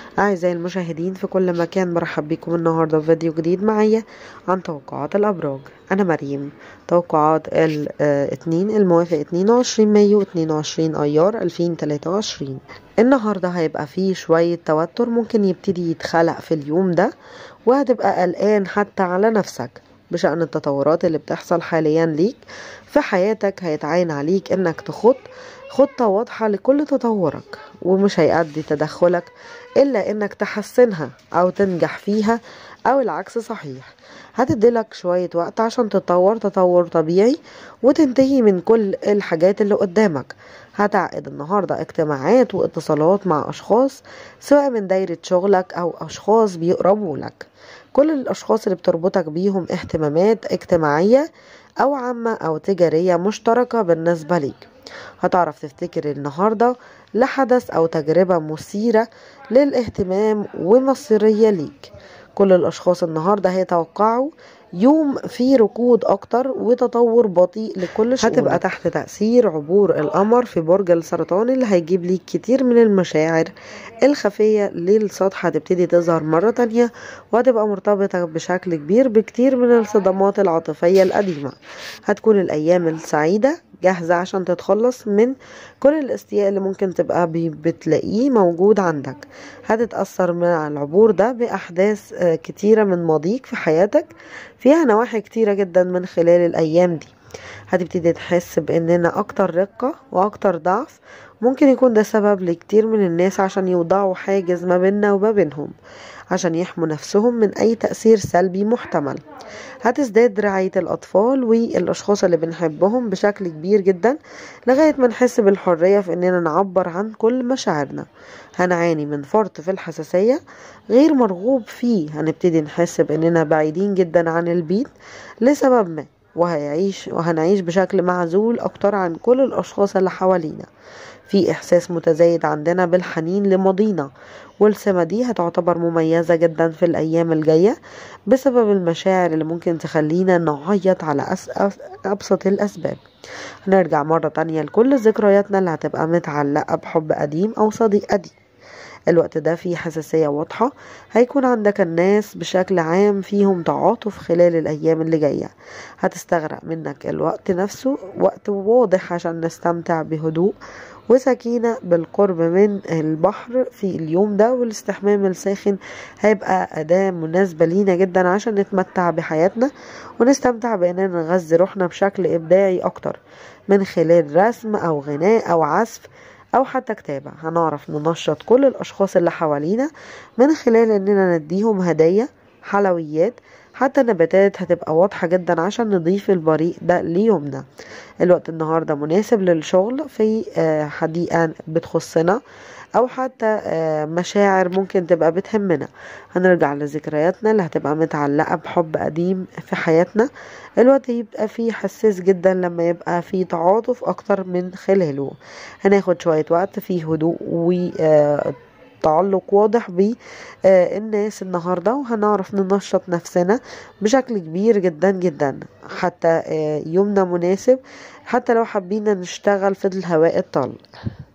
أعزائي المشاهدين في كل مكان برحب بكم النهاردة في فيديو جديد معايا عن توقعات الأبراج أنا مريم توقعات الاثنين الموافق 22 مايو 22 أيار 2023 النهاردة هيبقى فيه شوية توتر ممكن يبتدي يتخلق في اليوم ده وهتبقى قلقان حتى على نفسك بشأن التطورات اللي بتحصل حاليا ليك في حياتك هيتعين عليك انك تخط خطة واضحة لكل تطورك ومش هيأدي تدخلك إلا إنك تحسنها أو تنجح فيها أو العكس صحيح هتديلك شوية وقت عشان تطور تطور طبيعي وتنتهي من كل الحاجات اللي قدامك هتعقد النهاردة اجتماعات واتصالات مع أشخاص سواء من دايرة شغلك أو أشخاص بيقربوا لك كل الأشخاص اللي بتربطك بيهم اهتمامات اجتماعية أو عامة أو تجارية مشتركة بالنسبة ليك هتعرف تفتكر النهاردة لحدث أو تجربة مثيرة للاهتمام ومصيرية ليك كل الأشخاص النهاردة هيتوقعوا يوم فيه ركود أكتر وتطور بطيء لكل شؤون هتبقى تحت تأثير عبور القمر في برج السرطان اللي هيجيب ليك كتير من المشاعر الخفية للسطح هتبتدي تظهر مرة تانية وهتبقى مرتبطة بشكل كبير بكتير من الصدمات العاطفية القديمة هتكون الأيام السعيدة جاهزة عشان تتخلص من كل الاستياء اللي ممكن تبقى بتلاقيه موجود عندك هتتأثر مع العبور ده بأحداث كتيرة من ماضيك في حياتك فيها نواحي كتيرة جدا من خلال الأيام دي هتبتدي تحس بأننا أكتر رقة وأكتر ضعف ممكن يكون ده سبب لكتير من الناس عشان يوضعوا حاجز ما بيننا وما بينهم عشان يحموا نفسهم من أي تأثير سلبي محتمل هتزداد رعاية الأطفال والأشخاص اللي بنحبهم بشكل كبير جدا لغاية ما نحس بالحرية في إننا نعبر عن كل مشاعرنا هنعاني من فرط في الحساسية غير مرغوب فيه هنبتدي نحس بإننا بعيدين جدا عن البيت لسبب ما وهيعيش وهنعيش بشكل معزول أكتر عن كل الأشخاص اللي حوالينا في إحساس متزايد عندنا بالحنين لماضينا والسمة دي هتعتبر مميزة جدا في الأيام الجاية بسبب المشاعر اللي ممكن تخلينا نعيط على أبسط الأسباب هنرجع مرة تانية لكل ذكرياتنا اللي هتبقى متعلقة بحب قديم أو صديق قديم الوقت ده فيه حساسية واضحة هيكون عندك الناس بشكل عام فيهم تعاطف خلال الأيام اللي جاية هتستغرق منك الوقت نفسه وقت واضح عشان نستمتع بهدوء وسكينة بالقرب من البحر في اليوم ده والاستحمام الساخن هيبقى أداة مناسبة لينا جدا عشان نتمتع بحياتنا ونستمتع بأننا نغذي روحنا بشكل إبداعي أكتر من خلال رسم أو غناء أو عزف أو حتى كتابة هنعرف ننشط كل الأشخاص اللي حوالينا من خلال إننا نديهم هدايا حلويات حتى النباتات هتبقى واضحة جدا عشان نضيف البريق ده ليومنا الوقت النهاردة مناسب للشغل في حديقة بتخصنا او حتى مشاعر ممكن تبقى بتهمنا هنرجع لذكرياتنا اللي هتبقى متعلقة بحب قديم في حياتنا الوقت يبقى فيه حساس جدا لما يبقى فيه تعاطف اكتر من خلاله هناخد شوية وقت فيه هدوء و تعلق واضح بالناس النهاردة وهنعرف ننشط نفسنا بشكل كبير جدا جدا حتى يومنا مناسب حتى لو حبينا نشتغل في الهواء الطلق